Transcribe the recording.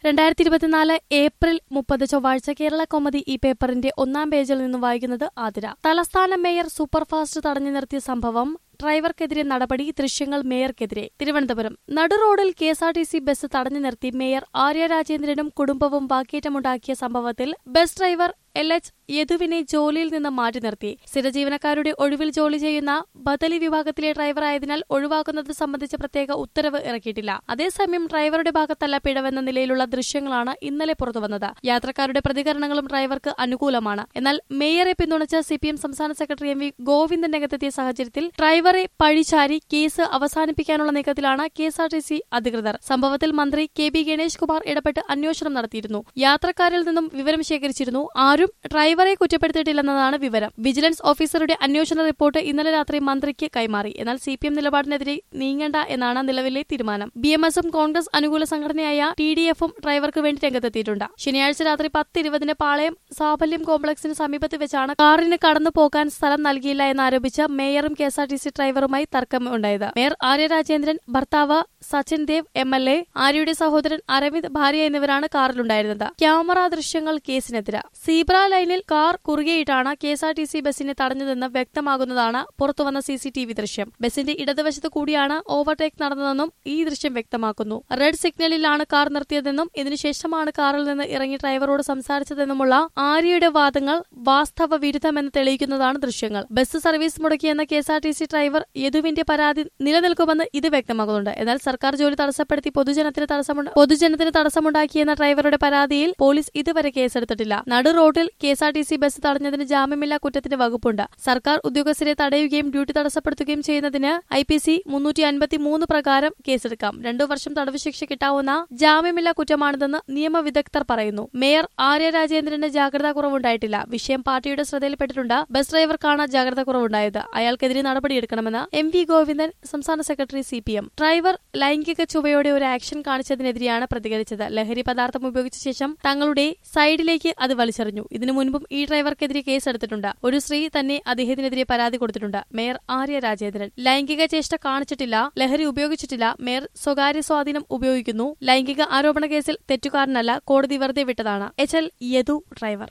രണ്ടായിരത്തി ഇരുപത്തിനാല് ഏപ്രിൽ മുപ്പത് ചൊവ്വാഴ്ച കേരള കോമതി ഈ പേപ്പറിന്റെ ഒന്നാം പേജിൽ നിന്ന് വായിക്കുന്നത് ആതിര തലസ്ഥാന മേയർ സൂപ്പർഫാസ്റ്റ് തടഞ്ഞു നിർത്തിയ സംഭവം ഡ്രൈവർക്കെതിരെ നടപടി ദൃശ്യങ്ങൾ മേയർക്കെതിരെ തിരുവനന്തപുരം നടുറോഡിൽ K S R T C bus തടഞ്ഞു നിർത്തി മേയർ ആര്യ രാജേന്ദ്രനും കുടുംബവും വാക്കേറ്റമുണ്ടാക്കിയ സംഭവത്തിൽ ബസ് ഡ്രൈവർ എൽ എച്ച് യദുവിനെ ജോലിയിൽ നിന്ന് മാറ്റി നിർത്തി സ്ഥിരജീവനക്കാരുടെ ഒഴിവിൽ ജോലി ചെയ്യുന്ന ബദലി വിഭാഗത്തിലെ ഡ്രൈവറായതിനാൽ ഒഴിവാക്കുന്നത് സംബന്ധിച്ച പ്രത്യേക ഉത്തരവ് ഇറക്കിയിട്ടില്ല അതേസമയം ഡ്രൈവറുടെ ഭാഗത്തല്ല പിഴവെന്ന നിലയിലുള്ള ദൃശ്യങ്ങളാണ് ഇന്നലെ പുറത്തുവന്നത് യാത്രക്കാരുടെ പ്രതികരണങ്ങളും ഡ്രൈവർക്ക് അനുകൂലമാണ് എന്നാൽ മേയറെ പിന്തുണച്ച സിപിഎം സംസ്ഥാന സെക്രട്ടറി എം വി ഗോവിന്ദൻ രംഗത്തെത്തിയ സാഹചര്യത്തിൽ ഡ്രൈവറെ പഴിചാരി കേസ് അവസാനിപ്പിക്കാനുള്ള നീക്കത്തിലാണ് K S R T C അധികൃതർ സംഭവത്തിൽ മന്ത്രി കെ ബി ഗണേഷ് കുമാർ ഇടപെട്ട് അന്വേഷണം നടത്തിയിരുന്നു യാത്രക്കാരിൽ നിന്നും വിവരം ശേഖരിച്ചിരുന്നു ആരും ഡ്രൈവറെ കുറ്റപ്പെടുത്തിയിട്ടില്ലെന്നതാണ് വിവരം വിജിലൻസ് ഓഫീസറുടെ അന്വേഷണ റിപ്പോർട്ട് ഇന്നലെ രാത്രി മന്ത്രിക്ക് കൈമാറി എന്നാൽ സി പി എം നിലപാടിനെതിരെ നീങ്ങേണ്ട എന്നാണ് നിലവിലെ തീരുമാനം ബി എം എസും കോൺഗ്രസ് അനുകൂല സംഘടനയായ ടി ഡി എഫും ഡ്രൈവർക്ക് വേണ്ടി രംഗത്തെത്തിയിട്ടുണ്ട് ശനിയാഴ്ച രാത്രി പത്ത് ഇരുപതിന് പാളയം സാഫല്യം കോംപ്ലക്സിന് സമീപത്ത് വെച്ചാണ് കാറിന് കടന്നു പോകാൻ സ്ഥലം നൽകിയില്ല എന്നാരോപിച്ച് മേയറും K S R T C ഡ്രൈവറുമായി തർക്കമുണ്ടായത് മേയർ ആര്യ രാജേന്ദ്രൻ ഭർത്താവ് Sachin Dev M L A ആര്യയുടെ സഹോദരൻ അരവിന്ദ് ഭാര്യ എന്നിവരാണ് കാറിലുണ്ടായിരുന്നത് ക്യാമറ ദൃശ്യങ്ങൾ കേസിനെതിരെ സീബ്ര ലൈനിൽ കാർ കുറുകെയിട്ടാണ് K S R T C ബസിനെ തടഞ്ഞതെന്ന് വ്യക്തമാകുന്നതാണ് പുറത്തുവന്ന സി സി ടി വി ദൃശ്യം ബസിന്റെ ഇടതുവശത്ത് കൂടിയാണ് ഓവർടേക്ക് നടന്നതെന്നും ഈ ദൃശ്യം വ്യക്തമാക്കുന്നു റെഡ് സിഗ്നലിലാണ് കാർ നിർത്തിയതെന്നും ഇതിനുശേഷമാണ് കാറിൽ നിന്ന് ഇറങ്ങി ഡ്രൈവറോട് സംസാരിച്ചതെന്നുമുള്ള ആര്യയുടെ വാദങ്ങൾ വാസ്തവ വിരുദ്ധമെന്ന് തെളിയിക്കുന്നതാണ് ദൃശ്യങ്ങൾ ബസ് സർവീസ് മുടക്കിയെന്ന K S R T C driver യദുവിന്റെ പരാതി നിലനിൽക്കുമെന്ന് ഇത് വ്യക്തമാക്കുന്നുണ്ട് എന്നാൽ സർക്കാർ ജോലി തടസ്സപ്പെടുത്തി പൊതുജനത്തിന് തടസ്സമുണ്ട പൊതുജനത്തിന് തടസ്സമുണ്ടാക്കിയെന്ന ഡ്രൈവറുടെ പരാതിയിൽ പോലീസ് ഇതുവരെ കേസെടുത്തിട്ടില്ല നടു റോഡിൽ K S R T C bus തടഞ്ഞതിന് ജാമ്യമില്ലാ കുറ്റത്തിന് വകുപ്പുണ്ട് സർക്കാർ ഉദ്യോഗസ്ഥരെ തടയുകയും ഡ്യൂട്ടി തടസ്സപ്പെടുത്തുകയും ചെയ്യുന്നതിന് ഐ പി സി മുന്നൂറ്റി അൻപത്തി മൂന്ന് പ്രകാരം കേസെടുക്കാം രണ്ടു വർഷം തടവ് ശിക്ഷ കിട്ടാവുന്ന ജാമ്യമില്ലാ കുറ്റമാണിതെന്ന് നിയമവിദഗ്ധർ പറയുന്നു മേയർ ആര്യ രാജേന്ദ്രന് ജാഗ്രതാ കുറവുണ്ടായിട്ടില്ല വിഷയം പാർട്ടിയുടെ ശ്രദ്ധയിൽപ്പെട്ടിട്ടുണ്ട് ബസ് ഡ്രൈവർക്കാണ് ജാഗ്രതാ കുറവുണ്ടായത് അയാൾക്കെതിരെ നടപടിയെടുക്കണമെന്ന് എം വി ഗോവിന്ദൻ സംസ്ഥാന secretary C P M driver ലൈംഗിക ചുവയോടെ ഒരു ആക്ഷൻ കാണിച്ചതിനെതിരെയാണ് പ്രതികരിച്ചത് ലഹരി പദാർത്ഥം ഉപയോഗിച്ച ശേഷം തങ്ങളുടെ സൈഡിലേക്ക് അത് വലിച്ചെറിഞ്ഞു ഇതിനു മുൻപും ഈ ഡ്രൈവർക്കെതിരെ കേസെടുത്തിട്ടുണ്ട് ഒരു സ്ത്രീ തന്നെ അദ്ദേഹത്തിനെതിരെ പരാതി കൊടുത്തിട്ടുണ്ട് മേയർ ആര്യ രാജേന്ദ്രൻ ലൈംഗിക ചേഷ്ട കാണിച്ചിട്ടില്ല ലഹരി ഉപയോഗിച്ചിട്ടില്ല മേയർ സ്വകാര്യ സ്വാധീനം ഉപയോഗിക്കുന്നു ലൈംഗിക ആരോപണ കേസിൽ തെറ്റുകാരനല്ല കോടതി വെറുതെ വിട്ടതാണ് എച്ച് എൽ യദു ഡ്രൈവർ